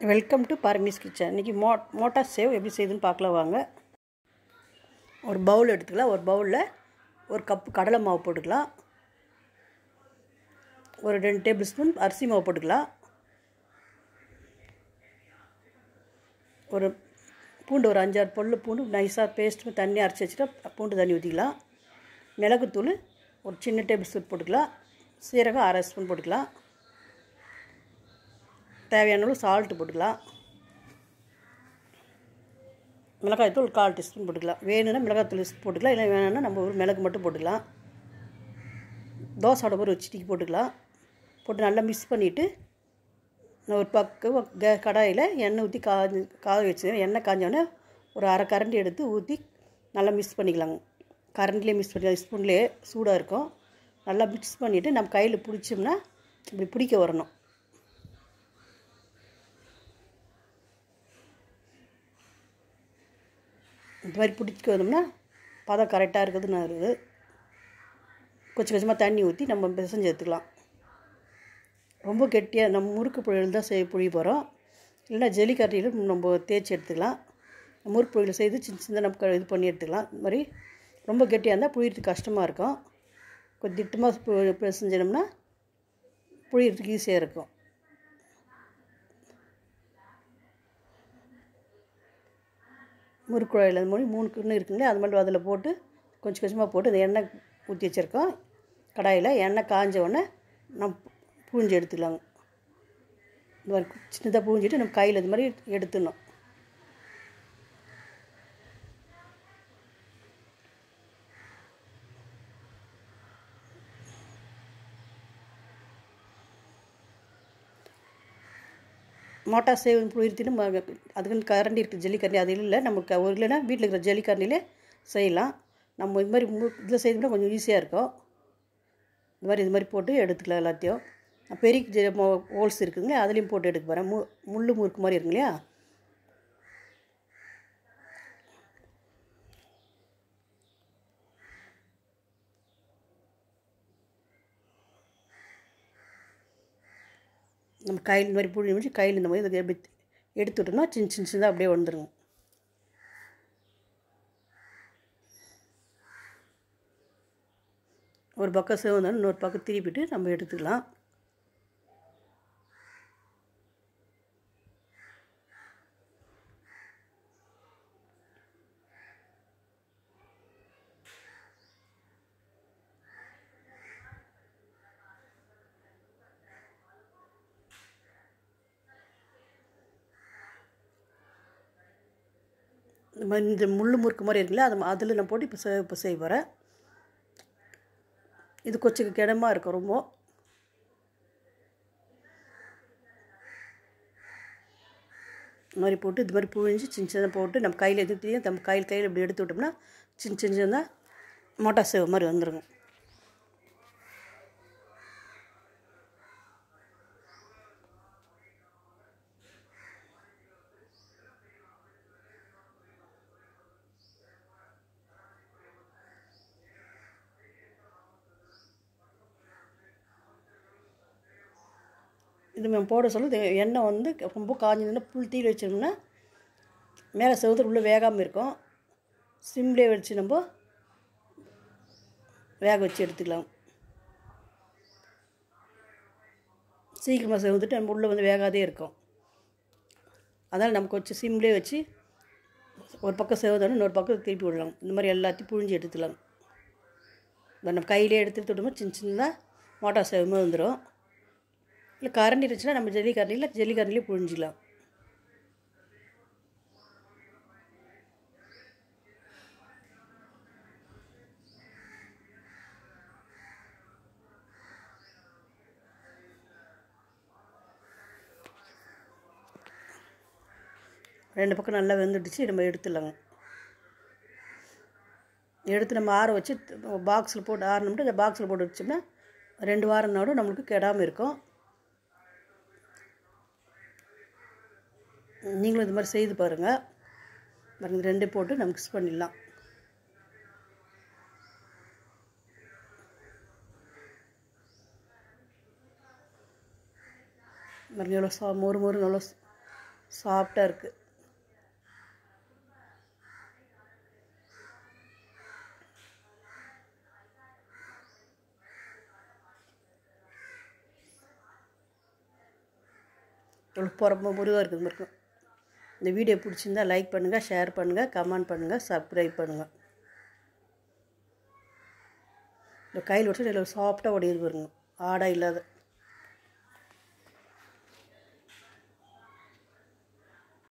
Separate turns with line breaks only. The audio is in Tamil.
வெல்கம் டு பரமிஸ் கிச்சன் இன்றைக்கி மோ மோட்டா சேவ் எப்படி செய்யுதுன்னு பார்க்கலாம் வாங்க ஒரு பவுல் எடுத்துக்கலாம் ஒரு பவுலில் ஒரு கப்பு கடலை மாவு போட்டுக்கலாம் ஒரு ரெண்டு டேபிள் ஸ்பூன் அரிசி மாவு போட்டுக்கலாம் ஒரு பூண்டு ஒரு அஞ்சாறு பொருள் பூண்டு நைஸாக பேஸ்ட்டு தண்ணி அரைச்சி வச்சுட்டா பூண்டு தண்ணி ஊற்றிக்கலாம் மிளகுத்தூள் ஒரு சின்ன டேபிள் ஸ்பூன் போட்டுக்கலாம் சீரகம் அரை ஸ்பூன் போட்டுக்கலாம் தேவையான அளவு சால்ட்டு போட்டுக்கலாம் மிளகாய்த்தூள் கால் டீஸ்பூன் போட்டுக்கலாம் வேணும்னா மிளகாய்த்தூள் போட்டுக்கலாம் இல்லை வேணும்னா நம்ம ஒரு மிளகு மட்டும் போட்டுக்கலாம் தோசையோட ஒரு சிட்டிக்கு போட்டுக்கலாம் போட்டு நல்லா மிக்ஸ் பண்ணிவிட்டு ஒரு பக்கம் கே கடாயில் எண்ணெய் ஊற்றி காஞ்சி காய வச்சு எண்ணெய் காஞ்சோடனே ஒரு அரை கரண்டி எடுத்து ஊற்றி நல்லா மிக்ஸ் பண்ணிக்கலாங்க கரண்ட்லேயே மிக்ஸ் பண்ணி ஸ்பூன்லேயே சூடாக இருக்கும் நல்லா மிக்ஸ் பண்ணிவிட்டு நம்ம கையில் பிடிச்சோம்னா இப்படி பிடிக்க வரணும் இந்த மாதிரி பிடிச்சி வந்தோம்னா பதம் கரெக்டாக இருக்குதுன்னு இருக்குது கொஞ்சம் கொஞ்சமாக தண்ணி ஊற்றி நம்ம பிசைஞ்சு எடுத்துக்கலாம் ரொம்ப கெட்டியாக நம்ம முறுக்கு புழியில் தான் செய்ய புழிய போகிறோம் இல்லைன்னா ஜெல்லிக்கரண்டியில் நம்ம தேய்ச்சி எடுத்துக்கலாம் முறுக்கு புழியில் செய்து சின்ன சின்ன நம்ம இது பண்ணி எடுத்துக்கலாம் இது மாதிரி ரொம்ப கெட்டியாக இருந்தால் புழியறதுக்கு கஷ்டமாக இருக்கும் கொஞ்சம் திட்டமாக பிசைஞ்சோம்னா புழியறதுக்கு ஈஸியாக இருக்கும் முறுக்குழாயில் அது மாதிரி மூணு கிண்ணம் இருக்குங்களே அது மட்டும் அதில் போட்டு கொஞ்சம் கொஞ்சமாக போட்டு இந்த எண்ணெய் ஊற்றி வச்சுருக்கோம் கடாயில் எண்ணெய் காஞ்ச உடனே நம்ம பூஞ்சி எடுத்துக்கலாங்க இந்த மாதிரி சின்னதாக பூஞ்சிட்டு நம்ம கையில் இது மாதிரி எடுத்துடணும் மோட்டார் சேவ் புளிர்த்தின்னு அதுக்குன்னு கரண்டி இருக்குது ஜல்லிக்கரண்டி அது இல்லை நமக்கு ஒரு இல்லைன்னா வீட்டில் இருக்கிற ஜல்லிக்கரண்டிலே செய்யலாம் நம்ம இது மாதிரி மு இதில் செய்தோம்னா கொஞ்சம் ஈஸியாக இருக்கும் இது மாதிரி இது மாதிரி போட்டு எடுத்துக்கலாம் எல்லாத்தையும் பெரிய ஹோல்ஸ் இருக்குதுங்க அதுலேயும் போட்டு எடுக்க போகிறேன் மு முள் முறுக்கு மாதிரி இருக்குங்க இல்லையா நம்ம கையில் இந்த மாதிரி புழி முடிச்சு கையில் இந்த மாதிரி இதை எப்படி எடுத்துட்டோம்னா சின்ன சின்ன சின்னதாக அப்படியே வந்துடுங்க ஒரு பக்கம் சிவந்தாலும் இன்னொரு பக்கம் திருப்பிட்டு நம்ம எடுத்துக்கலாம் இந்த மாதிரி இந்த முள் முறுக்கு மாதிரி இருக்குல்ல அது அதில் நான் போட்டு இப்போ செ இப்போ செய்ய போகிறேன் இது கொஞ்சம் கிடமா இருக்கும் ரொம்ப இந்த மாதிரி போட்டு இது மாதிரி புழிஞ்சு சின்ன சின்ன போட்டு நம்ம கையில் எது நம்ம கையில் கையில் இப்படி எடுத்து விட்டோம்னா சின்ன சின்ன சின்னதாக மோட்டா சேவ் மாதிரி வந்துடுங்க இது நம்ம போட சொல்ல எண்ணெய் வந்து ரொம்ப காஞ்சதுன்னா புல் தீ வச்சோம்னா மேலே செவத்துல உள்ளே வேகாமல் இருக்கும் சிம்லேயே வச்சு நம்ம வேக வச்சு எடுத்துக்கலாம் சீக்கிரமாக செவந்துட்டு நம்ம உள்ளே வந்து வேகாதே இருக்கும் அதனால் நம்ம கொஞ்சம் சிம்லேயே வச்சு ஒரு பக்கம் செவதோன்னு இன்னொரு பக்கம் திருப்பி விடலாம் இந்த மாதிரி எல்லாத்தையும் புழிஞ்சு எடுத்துக்கலாம் நம்ம கையிலே எடுத்து விட்டோம்னா சின்ன சின்னதாக மோட்டார் சேவமே வந்துடும் இல்லை கரண்டி இருந்துச்சுன்னா நம்ம ஜல்லி கரண்டியில் ஜல்லி கரண்டிலே புழிஞ்சிக்கலாம் ரெண்டு பக்கம் நல்லா வெந்துடுச்சு நம்ம எடுத்துடலாங்க எடுத்து நம்ம ஆற வச்சு பாக்ஸில் போட்டு ஆறணும்ட்டு அந்த பாக்ஸில் போட்டு வச்சோம்னா ரெண்டு வாரம் நாடும் நம்மளுக்கு கெடாமல் இருக்கும் நீங்களும் இது மாதிரி செய்து பாருங்கள் பாருங்கள் ரெண்டே போட்டு நம்ம மிக்ஸ் பண்ணிடலாம் பாருங்க எவ்வளோ சா மொறு மொறு நல்லா சாஃப்டாக இருக்குது எவ்வளோ புறம்ப முருவாக இருக்குது இருக்கும் இந்த வீடியோ பிடிச்சிருந்தா லைக் பண்ணுங்கள் ஷேர் பண்ணுங்கள் கமெண்ட் பண்ணுங்கள் சப்ஸ்கிரைப் பண்ணுங்கள் இந்த கையில் வச்சு இதில் சாஃப்டாக உடையுது பாருங்க ஆடை இல்லாத